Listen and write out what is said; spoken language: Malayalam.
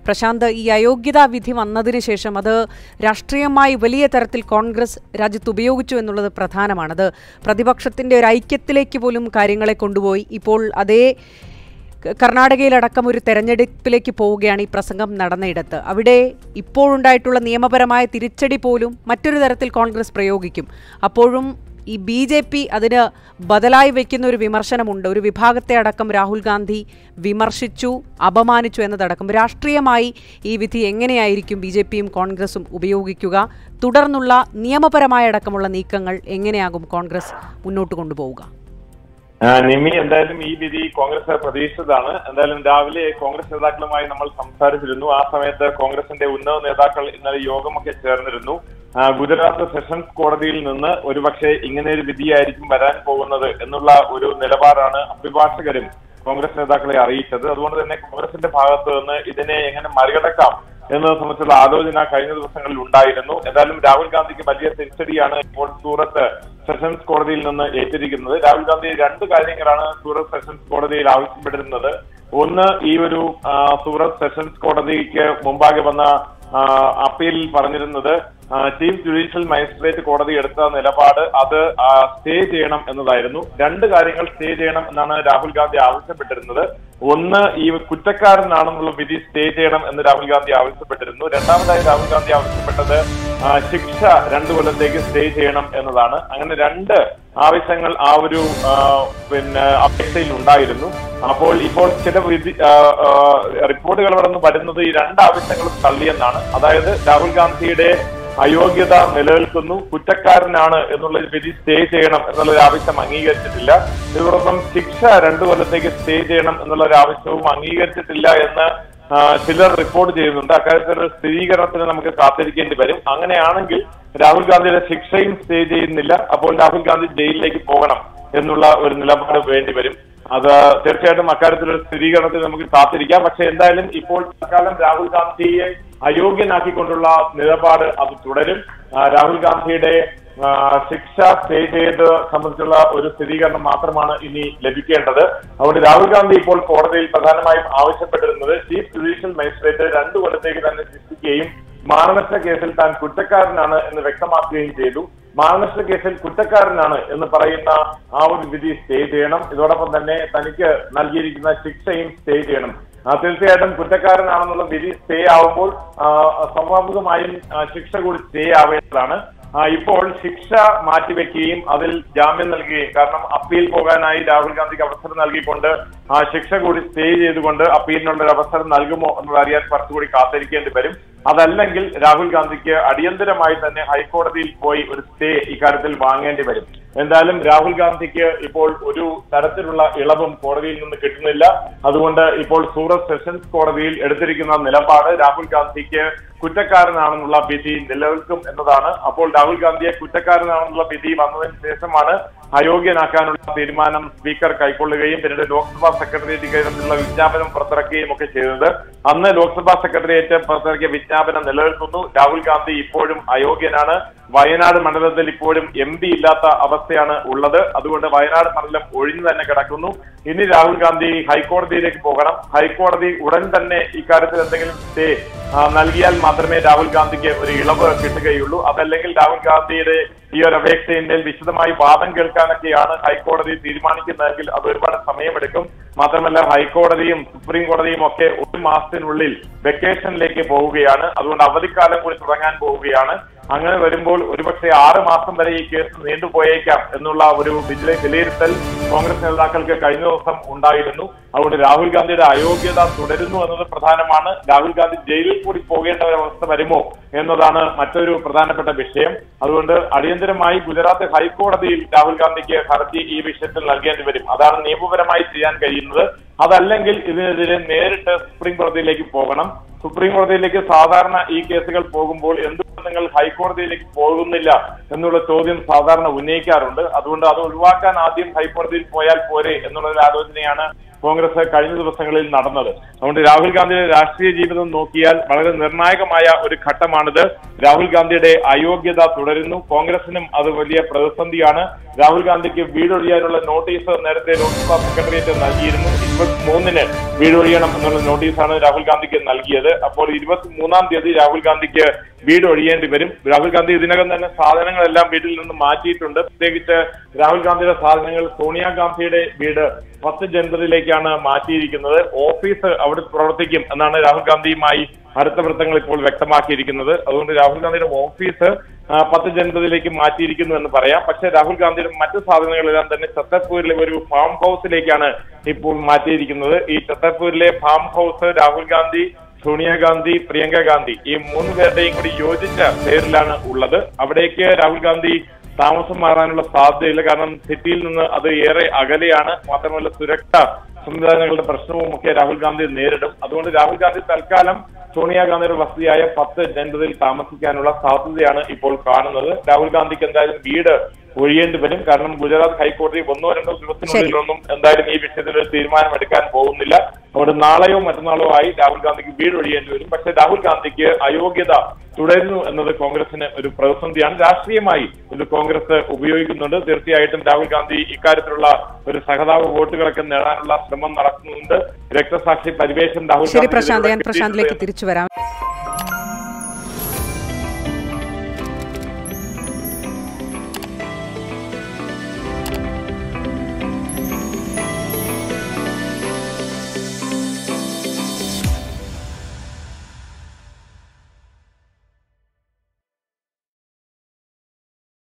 പ്രശാന്ത് ഈ അയോഗ്യതാ വിധി വന്നതിന് ശേഷം അത് രാഷ്ട്രീയമായി വലിയ തരത്തിൽ കോൺഗ്രസ് രാജ്യത്ത് ഉപയോഗിച്ചു എന്നുള്ളത് പ്രധാനമാണ് അത് പ്രതിപക്ഷത്തിന്റെ ഒരു ഐക്യത്തിലേക്ക് പോലും കാര്യങ്ങളെ കൊണ്ടുപോയി ഇപ്പോൾ അതേ ക- കർണാടകയിലടക്കം ഒരു തെരഞ്ഞെടുപ്പിലേക്ക് പോവുകയാണ് ഈ പ്രസംഗം നടന്നയിടത്ത് അവിടെ ഇപ്പോഴുണ്ടായിട്ടുള്ള നിയമപരമായ തിരിച്ചടി പോലും മറ്റൊരു തരത്തിൽ കോൺഗ്രസ് പ്രയോഗിക്കും അപ്പോഴും ഈ ബി ജെ പി അതിന് ബദലായി വയ്ക്കുന്ന ഒരു വിമർശനമുണ്ട് ഒരു വിഭാഗത്തെ അടക്കം രാഹുൽ ഗാന്ധി വിമർശിച്ചു അപമാനിച്ചു എന്നതടക്കം രാഷ്ട്രീയമായി ഈ വിധി എങ്ങനെയായിരിക്കും ബി ജെ പിയും കോൺഗ്രസും ഉപയോഗിക്കുക തുടർന്നുള്ള നിയമപരമായ അടക്കമുള്ള നീക്കങ്ങൾ എങ്ങനെയാകും കോൺഗ്രസ് മുന്നോട്ട് കൊണ്ടുപോവുക ആ, നിമി എന്തായാലും ഈ വിധി കോൺഗ്രസ് പ്രതീക്ഷിച്ചതാണ് എന്തായാലും രാവിലെ കോൺഗ്രസ് നേതാക്കളുമായി നമ്മൾ സംസാരിച്ചിരുന്നു ആ സമയത്ത് കോൺഗ്രസിന്റെ ഉന്നത നേതാക്കൾ ഇന്നലെ യോഗമൊക്കെ ചേർന്നിരുന്നു ആ, ഗുജറാത്ത് സെഷൻസ് കോടതിയിൽ നിന്ന് ഒരുപക്ഷെ ഇങ്ങനെ ഒരു വിധിയായിരിക്കും വരാൻ പോകുന്നത് എന്നുള്ള ഒരു നിലപാടാണ് അഭിഭാഷകരും കോൺഗ്രസ് നേതാക്കളെ അറിയിച്ചത് അതുകൊണ്ട് തന്നെ കോൺഗ്രസിന്റെ ഭാഗത്ത് നിന്ന് ഇതിനെ എങ്ങനെ മറികടക്കാം എന്നത് സംബന്ധിച്ചുള്ള ആലോചന കഴിഞ്ഞ ദിവസങ്ങളിൽ ഉണ്ടായിരുന്നു എന്തായാലും രാഹുൽ ഗാന്ധിക്ക് വലിയ തിരിച്ചടിയാണ് ഇപ്പോൾ സൂറത്ത് സെഷൻസ് കോടതിയിൽ നിന്ന് ഏറ്റിരിക്കുന്നത് രാഹുൽ ഗാന്ധി രണ്ട് കാര്യങ്ങളാണ് സൂറത്ത് സെഷൻസ് കോടതിയിൽ ആവശ്യപ്പെട്ടിരുന്നത് ഒന്ന് ഈ ഒരു ആ, സൂറത്ത് സെഷൻസ് കോടതിക്ക് മുമ്പാകെ വന്ന ആ, അപ്പീലിൽ പറഞ്ഞിരുന്നത് ആ, ചീഫ് ജുഡീഷ്യൽ മജിസ്ട്രേറ്റ് കോടതി എടുത്ത നിലപാട് അത് ആ, സ്റ്റേ ചെയ്യണം എന്നതായിരുന്നു രണ്ട് കാര്യങ്ങൾ സ്റ്റേ ചെയ്യണം എന്നാണ് രാഹുൽ ഗാന്ധി ആവശ്യപ്പെട്ടിരുന്നത് ഒന്ന് ഈ കുറ്റക്കാരനാണെന്നുള്ള വിധി സ്റ്റേ ചെയ്യണം എന്ന് രാഹുൽ ഗാന്ധി ആവശ്യപ്പെട്ടിരുന്നു രണ്ടാമതായി രാഹുൽ ഗാന്ധി ആവശ്യപ്പെട്ടത് ആ, ശിക്ഷ രണ്ടു കൊല്ലത്തേക്ക് സ്റ്റേ ചെയ്യണം എന്നതാണ് അങ്ങനെ രണ്ട് ആവശ്യങ്ങൾ ആ ഒരു ആ, പിന്നെ അപേക്ഷയിൽ ഉണ്ടായിരുന്നു അപ്പോൾ ഇപ്പോൾ ചില വിധി ആ, ആ, റിപ്പോർട്ടുകൾ അവിടെ നിന്ന് വരുന്നത് ഈ രണ്ട് ആവശ്യങ്ങളും തള്ളിയെന്നാണ് അതായത് രാഹുൽ ഗാന്ധിയുടെ അയോഗ്യത നിലനിൽക്കുന്നു കുറ്റക്കാരനാണ് എന്നുള്ള ഒരു വിധി സ്റ്റേ ചെയ്യണം എന്നുള്ള ഒരു ആവശ്യം അംഗീകരിച്ചിട്ടില്ല ഇതോടൊപ്പം ശിക്ഷ രണ്ടു കൊല്ലത്തേക്ക് സ്റ്റേ ചെയ്യണം എന്നുള്ള ഒരു ആവശ്യവും അംഗീകരിച്ചിട്ടില്ല എന്ന് ആ, ചിലർ റിപ്പോർട്ട് ചെയ്യുന്നുണ്ട് അക്കാര്യത്തിൽ ഒരു സ്ഥിരീകരണത്തിന് നമുക്ക് കാത്തിരിക്കേണ്ടി വരും അങ്ങനെയാണെങ്കിൽ രാഹുൽ ഗാന്ധിയുടെ ശിക്ഷയും സ്റ്റേ ചെയ്യുന്നില്ല അപ്പോൾ രാഹുൽ ഗാന്ധി ജയിലിലേക്ക് പോകണം എന്നുള്ള ഒരു നിലപാട് വേണ്ടി വരും അത് തീർച്ചയായിട്ടും അക്കാര്യത്തിൽ ഒരു സ്ഥിരീകരണത്തിന് നമുക്ക് കാത്തിരിക്കാം പക്ഷെ എന്തായാലും ഇപ്പോൾ തൽക്കാലം രാഹുൽ ഗാന്ധിയെ അയോഗ്യനാക്കിക്കൊണ്ടുള്ള നിലപാട് അത് തുടരും ആ, രാഹുൽ ഗാന്ധിയുടെ ആ, ശിക്ഷ സ്റ്റേ ചെയ്ത് സംബന്ധിച്ചുള്ള ഒരു സ്ഥിരീകരണം മാത്രമാണ് ഇനി ലഭിക്കേണ്ടത് അതുകൊണ്ട് രാഹുൽ ഗാന്ധി ഇപ്പോൾ കോടതിയിൽ പ്രധാനമായും ആവശ്യപ്പെട്ടിരുന്നത് ചീഫ് ജുഡീഷ്യൽ മജിസ്ട്രേറ്റ് രണ്ടു കൊല്ലത്തേക്ക് തന്നെ ശിക്ഷിക്കുകയും മാനനഷ്ട കേസിൽ താൻ കുറ്റക്കാരനാണ് എന്ന് വ്യക്തമാക്കുകയും ചെയ്തു മാനനഷ്ട കേസിൽ കുറ്റക്കാരനാണ് എന്ന് പറയുന്ന ആ ഒരു വിധി സ്റ്റേ ചെയ്യണം ഇതോടൊപ്പം തന്നെ തനിക്ക് നൽകിയിരിക്കുന്ന ശിക്ഷയും സ്റ്റേ ചെയ്യണം ആ, തീർച്ചയായിട്ടും കുറ്റക്കാരനാണെന്നുള്ള വിധി സ്റ്റേ ആവുമ്പോൾ ആ, സ്വാഭാവികമായും ആ, ശിക്ഷ കൂടി സ്റ്റേ ആവേണ്ടതാണ് ആ, ഇപ്പോൾ ശിക്ഷ മാറ്റിവെക്കുകയും അതിൽ ജാമ്യം നൽകുകയും കാരണം അപ്പീൽ പോകാനായി രാഹുൽ ഗാന്ധിക്ക് അവസരം നൽകിക്കൊണ്ട് ആ ശിക്ഷ കൂടി സ്റ്റേ ചെയ്തുകൊണ്ട് അപ്പീലിനുള്ള ഒരു അവസരം നൽകുമോ എന്നത് അറിയാൻ കുറച്ചുകൂടി കാത്തിരിക്കേണ്ടി വരും അതല്ലെങ്കിൽ രാഹുൽ ഗാന്ധിക്ക് അടിയന്തരമായി തന്നെ ഹൈക്കോടതിയിൽ പോയി ഒരു സ്റ്റേ ഇക്കാര്യത്തിൽ വാങ്ങേണ്ടി വരും എന്തായാലും രാഹുൽ ഗാന്ധിക്ക് ഇപ്പോൾ ഒരു തരത്തിലുള്ള ഇളവും കോടതിയിൽ നിന്ന് കിട്ടുന്നില്ല അതുകൊണ്ട് ഇപ്പോൾ സൂറത്ത് സെഷൻസ് കോടതിയിൽ എടുത്തിരിക്കുന്ന നിലപാട് രാഹുൽ ഗാന്ധിക്ക് കുറ്റക്കാരനാണെന്നുള്ള വിധി നിലനിൽക്കും എന്നതാണ് അപ്പോൾ രാഹുൽ ഗാന്ധിയെ കുറ്റക്കാരനാണെന്നുള്ള വിധി വന്നതിന് ശേഷമാണ് അയോഗ്യനാക്കാനുള്ള തീരുമാനം സ്പീക്കർ കൈക്കൊള്ളുകയും പിന്നീട് ലോക്സഭാ സെക്രട്ടേറിയറ്റ് ഇക്കാര്യത്തിലുള്ള വിജ്ഞാപനം പുറത്തിറക്കുകയും ഒക്കെ ചെയ്തത് അന്ന് ലോക്സഭാ സെക്രട്ടേറിയറ്റ് പുറത്തിറക്കിയ വിജ്ഞാപനം നിലനിൽക്കുന്നു രാഹുൽ ഗാന്ധി ഇപ്പോഴും അയോഗ്യനാണ് വയനാട് മണ്ഡലത്തിൽ ഇപ്പോഴും എം പി ഇല്ലാത്ത അവസ്ഥയാണ് ഉള്ളത് അതുകൊണ്ട് വയനാട് മണ്ഡലം ഒഴിഞ്ഞു തന്നെ കിടക്കുന്നു ഇനി രാഹുൽ ഗാന്ധി ഹൈക്കോടതിയിലേക്ക് പോകണം ഹൈക്കോടതി ഉടൻ തന്നെ ഇക്കാര്യത്തിൽ എന്തെങ്കിലും സ്റ്റേ ആ, നൽകിയാൽ മാത്രമേ രാഹുൽ ഗാന്ധിക്ക് ഒരു ഇളവ് കിട്ടുകയുള്ളൂ അതല്ലെങ്കിൽ രാഹുൽ ഗാന്ധിയുടെ ഈ ഒരു അപേക്ഷയിന്മേൽ വിശദമായി വാദം കേൾക്കാനൊക്കെയാണ് ഹൈക്കോടതി തീരുമാനിക്കുന്നതെങ്കിൽ അത് ഒരുപാട് സമയമെടുക്കും മാത്രമല്ല ഹൈക്കോടതിയും സുപ്രീം കോടതിയും ഒക്കെ ഒരു മാസത്തിനുള്ളിൽ വെക്കേഷനിലേക്ക് പോവുകയാണ് അതുകൊണ്ട് അവധിക്കാലം കൂടി തുടങ്ങാൻ പോവുകയാണ് അങ്ങനെ വരുമ്പോൾ ഒരുപക്ഷെ ആറ് മാസം വരെ ഈ കേസ് നീണ്ടുപോയേക്കാം എന്നുള്ള ഒരു വില- വിലയിരുത്തൽ കോൺഗ്രസ് നേതാക്കൾക്ക് കഴിഞ്ഞ ദിവസം ഉണ്ടായിരുന്നു അതുകൊണ്ട് രാഹുൽ ഗാന്ധിയുടെ അയോഗ്യത തുടരുന്നു എന്നത് പ്രധാനമാണ് രാഹുൽ ഗാന്ധി ജയിലിൽ കൂടി പോകേണ്ട ഒരു അവസ്ഥ വരുമോ എന്നതാണ് മറ്റൊരു പ്രധാനപ്പെട്ട വിഷയം അതുകൊണ്ട് അടിയന്തരമായി ഗുജറാത്ത് ഹൈക്കോടതിയിൽ രാഹുൽ ഗാന്ധിക്ക് ഹർജി ഈ വിഷയത്തിൽ നൽകേണ്ടി വരും അതാണ് നിയമപരമായി ചെയ്യാൻ കഴിയുന്നത് അതല്ലെങ്കിൽ ഇതിനെതിരെ നേരിട്ട് സുപ്രീം കോടതിയിലേക്ക് പോകണം സുപ്രീം കോടതിയിലേക്ക് സാധാരണ ഈ കേസുകൾ പോകുമ്പോൾ എന്തുകൊണ്ട് നിങ്ങൾ ഹൈക്കോടതിയിലേക്ക് പോകുന്നില്ല എന്നുള്ള ചോദ്യം സാധാരണ ഉന്നയിക്കാറുണ്ട് അതുകൊണ്ട് അത് ഒഴിവാക്കാൻ ആദ്യം ഹൈക്കോടതിയിൽ പോയാൽ പോരെ എന്നുള്ള ഒരു ആലോചനയാണ് കോൺഗ്രസ് കഴിഞ്ഞ ദിവസങ്ങളിൽ നടന്നത് അതുകൊണ്ട് രാഹുൽ ഗാന്ധിയുടെ രാഷ്ട്രീയ ജീവിതം നോക്കിയാൽ വളരെ നിർണായകമായ ഒരു ഘട്ടമാണിത് രാഹുൽ ഗാന്ധിയുടെ അയോഗ്യത തുടരുന്നു കോൺഗ്രസിനും അത് വലിയ പ്രതിസന്ധിയാണ് രാഹുൽ ഗാന്ധിക്ക് വീടൊഴിയാനുള്ള നോട്ടീസ് നേരത്തെ ലോക്സഭാ സെക്രട്ടേറിയറ്റ് നൽകിയിരുന്നു ഇരുപത്തി മൂന്നിന് വീടൊഴിയണം എന്നുള്ള നോട്ടീസാണ് രാഹുൽ ഗാന്ധിക്ക് നൽകിയത് അപ്പോൾ ഇരുപത്തി മൂന്നാം തീയതി രാഹുൽ ഗാന്ധിക്ക് വീട് ഒഴിയേണ്ടി വരും രാഹുൽ ഗാന്ധി ഇതിനകം തന്നെ സാധനങ്ങളെല്ലാം വീട്ടിൽ നിന്ന് മാറ്റിയിട്ടുണ്ട് പ്രത്യേകിച്ച് രാഹുൽ ഗാന്ധിയുടെ സാധനങ്ങൾ സോണിയാഗാന്ധിയുടെ വീട് പത്ത് ജനുവരിയിലേക്കാണ് മാറ്റിയിരിക്കുന്നത് ഓഫീസ് അവിടെ പ്രവർത്തിക്കും എന്നാണ് രാഹുൽ ഗാന്ധിയുമായി അടുത്ത വൃത്തങ്ങൾ ഇപ്പോൾ വ്യക്തമാക്കിയിരിക്കുന്നത് അതുകൊണ്ട് രാഹുൽ ഗാന്ധിയുടെ ഓഫീസ് ആ, പത്ത് ജനുവരിയിലേക്ക് മാറ്റിയിരിക്കുന്നു എന്ന് പറയാം പക്ഷേ രാഹുൽ ഗാന്ധിയുടെ മറ്റു സാധനങ്ങളെല്ലാം തന്നെ ഛത്തർപൂരിലെ ഒരു ഫാം ഹൗസിലേക്കാണ് ഇപ്പോൾ മാറ്റിയിരിക്കുന്നത് ഈ ഛത്തർപൂരിലെ ഫാം ഹൗസ് രാഹുൽ ഗാന്ധി സോണിയാഗാന്ധി പ്രിയങ്ക ഗാന്ധി ഈ മൂന്ന് പേരുടെയും കൂടി യോജിച്ച പേരിലാണ് ഉള്ളത് അവിടേക്ക് രാഹുൽ ഗാന്ധി താമസം മാറാനുള്ള സാധ്യതയില്ല കാരണം സിറ്റിയിൽ നിന്ന് അത് ഏറെ അകലെയാണ് മാത്രമല്ല സുരക്ഷാ സംവിധാനങ്ങളുടെ പ്രശ്നവും ഒക്കെ രാഹുൽ ഗാന്ധി നേരിടും അതുകൊണ്ട് രാഹുൽ ഗാന്ധി തൽക്കാലം സോണിയാഗാന്ധിയുടെ വസതിയായ പത്ത് ജനുവരിയിൽ താമസിക്കാനുള്ള സാധ്യതയാണ് ഇപ്പോൾ കാണുന്നത് രാഹുൽ ഗാന്ധിക്ക് എന്തായാലും വീട് ഒഴിയേണ്ടി വരും കാരണം ഗുജറാത്ത് ഹൈക്കോടതി ഒന്നോ രണ്ടോ ദിവസത്തിനുള്ളിലൊന്നും എന്തായാലും ഈ വിഷയത്തിൽ ഒരു തീരുമാനം എടുക്കാൻ പോകുന്നില്ല അതുകൊണ്ട് നാളെയോ മറ്റന്നാളോ ആയി രാഹുൽ ഗാന്ധിക്ക് വീട് ഒഴിയേണ്ടി വരും പക്ഷേ രാഹുൽ ഗാന്ധിക്ക് അയോഗ്യത തുടരുന്നു എന്നത് കോൺഗ്രസിന് ഒരു പ്രതിസന്ധിയാണ് രാഷ്ട്രീയമായി ഇത് കോൺഗ്രസ് ഉപയോഗിക്കുന്നുണ്ട് തീർച്ചയായിട്ടും രാഹുൽ ഗാന്ധി ഇക്കാര്യത്തിലുള്ള ഒരു സഹതാപ വോട്ടുകളൊക്കെ നേടാനുള്ള ശ്രമം നടത്തുന്നുണ്ട് രക്തസാക്ഷി പരിവേഷം രാഹുൽ ശരി ഗാന്ധി പ്രശാന്ത് ഞാൻ ഇതിലൂടെ പ്രശാന്തിലേക്ക് കിട്ടിയിട്ടുണ്ട് തിരിച്ചു വരാം